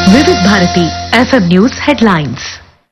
వివిధ Bharati FM news headlines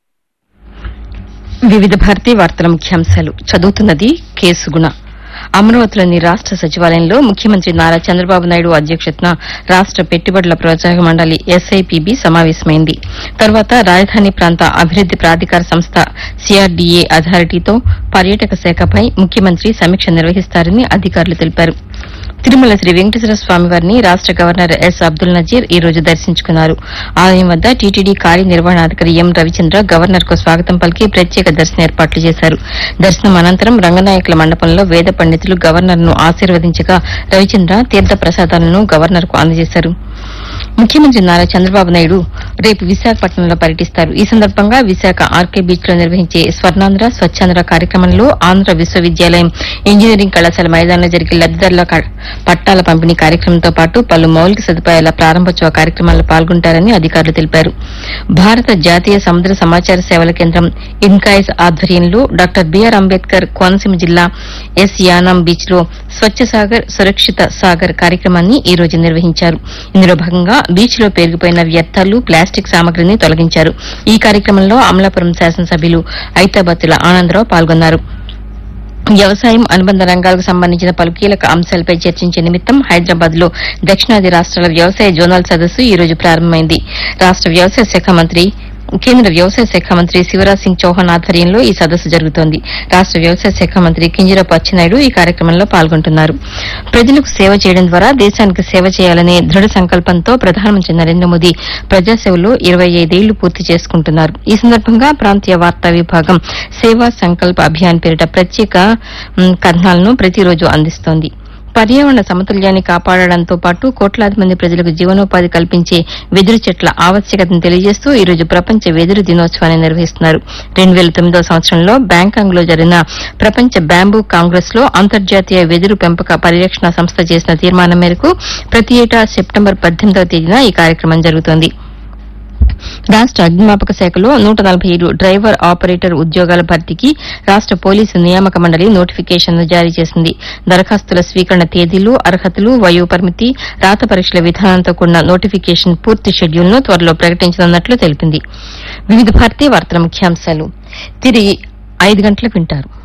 వివిధ భారతీ వార్తల ముఖ్యాంశాలు చదువుతున్నది కేసుగుణ అమరావతిలోని రాష్ట సచివాలయంలో ముఖ్యమంత్రి నారా చంద్రబాబు నాయుడు అధ్యక్షతన రాష్ట పెట్టుబడుల ప్రోత్సాహక మండలి ఎస్ఐపిబి సమావేశమైంది తర్వాత రాజధాని ప్రాంత అభివృద్ది ప్రాధికార సంస్థ సిఆర్డీఏ అథారిటీతో పర్యాటక శాఖపై ముఖ్యమంత్రి సమీక్ష నిర్వహిస్తారని అధికారులు తెలిపారు తిరుమల శ్రీ వెంకటేశ్వర స్వామి వారిని రాష్ట గవర్నర్ ఎస్ అబ్దుల్ నజీర్ ఈ రోజు దర్శించుకున్నారు ఆలయం వద్ద టీటీడీ కార్యనిర్వహణాధికారి ఎం రవిచంద్ర గవర్నర్ కు స్వాగతం పలికి ప్రత్యేక దర్శన ఏర్పాట్లు చేశారు దర్శనం అనంతరం రంగనాయకుల మండపంలో వేద పండితులు గవర్నర్ ను ఆశీర్వదించగా రవిచంద్ర తీర్థ ప్రసాదాలను గవర్నర్ కు అందజేశారు ముఖ్యమంత్రి నారా చంద్రబాబు నాయుడు రేపు విశాఖపట్నంలో పర్యటిస్తారు ఈ సందర్భంగా విశాఖ ఆర్కే బీచ్ లో నిర్వహించే స్వర్ణాంధ్ర స్వచ్ఛాంధ్ర కార్యక్రమంలో ఆంధ్ర విశ్వవిద్యాలయం ఇంజనీరింగ్ కళాశాల మైదానంలో జరిగే లబ్దిదారుల క- పట్టాల పంపిణీ కార్యక్రమంతో పాటు పలు మౌలిక సదుపాయాల ప్రారంభోత్సవ కార్యక్రమాల్లో పాల్గొంటారని అధికారులు తెలిపారు భారత జాతీయ సముద్ర సమాచార సేవల కేంద్రం ఇన్కాయిస్ ఆధ్వర్యంలో డాక్టర్ బిఆర్ అంబేద్కర్ కోనసీమ జిల్లా ఎస్ యానాం బీచ్ లో స్వచ్ఛ సాగర్ సురక్షిత సాగర్ కార్యక్రమాన్ని ఈ రోజు నిర్వహించారు ఇందులో భాగంగా బీచ్ లో పేరుకుపోయిన వ్యర్థాలు ప్లాస్టిక్ సామగ్రిని తొలగించారు ఈ కార్యక్రమంలో అమలాపురం శాసనసభ్యులు ఐతాబత్తుల ఆనందరావు పాల్గొన్నారు వ్యవసాయం అనుబంధ రంగాలకు సంబంధించిన పలు కీలక అంశాలపై చర్చించే నిమిత్తం హైదరాబాద్ లో దక్షిణాది రాష్ట్రాల వ్యవసాయ జోనల్ సదస్సు ఈ రోజు ప్రారంభమైంది రాష్ట వ్యవసాయ శాఖ మంత్రి కేంద్ర వ్యవసాయ శాఖ మంత్రి శివరాజ్ సింగ్ చౌహాన్ ఆధ్వర్యంలో ఈ సదస్సు జరుగుతోంది రాష్ట వ్యవసాయ శాఖ మంత్రి కింజరపు అచ్చెన్నాయుడు ఈ కార్యక్రమంలో పాల్గొంటున్నారు ప్రజలకు సేవ చేయడం ద్వారా దేశానికి సేవ చేయాలనే దృఢ సంకల్పంతో ప్రధానమంత్రి నరేంద్ర మోదీ ప్రజాసేవలో ఇరవై ఐదేళ్లు పూర్తి చేసుకుంటున్నారు ఈ సందర్భంగా ప్రాంతీయ వార్తా విభాగం సేవా సంకల్ప అభియాన్ పేరిట ప్రత్యేక మ్, కథనాలను ప్రతిరోజు అందిస్తోంది పర్యావరణ సమతుల్యాన్ని కాపాడడంతో పాటు కోట్లాది మంది ప్రజలకు జీవనోపాధి కల్పించే వెదురు చెట్ల ఆవశ్యకతను తెలియజేస్తూ ఈ రోజు ప్రపంచ వెదురు దినోత్సవాన్ని నిర్వహిస్తున్నారు రెండు వేల తొమ్మిదో సంవత్సరంలో బ్యాంకాంగ్ లో జరిగిన ప్రపంచ బ్యాంబూ కాంగ్రెస్ లో అంతర్జాతీయ వెదురు పెంపక పరిరక్షణ సంస్థ చేసిన తీర్మానం మేరకు ప్రతి ఏటా సెప్టెంబర్ పద్దెనిమిదవ తేదీన ఈ కార్యక్రమం జరుగుతోంది రాష్ట అగ్నిమాపక శాఖలో నూట నలభై ఏడు డ్రైవర్ ఆపరేటర్ ఉద్యోగాల భర్తీకి రాష్ట పోలీసు నియామక మండలి నోటిఫికేషన్ను జారీ చేసింది దరఖాస్తుల స్వీకరణ తేదీలు అర్హతలు వయో పరిమితి రాత పరీక్షల విధానంతో కూడిన నోటిఫికేషన్ పూర్తి షెడ్యూల్ను త్వరలో ప్రకటించనున్నట్లు తెలిపింది వివిధ భారతీయ వార్తల ముఖ్యాంశాలు తిరిగి ఐదు గంటలకు వింటారు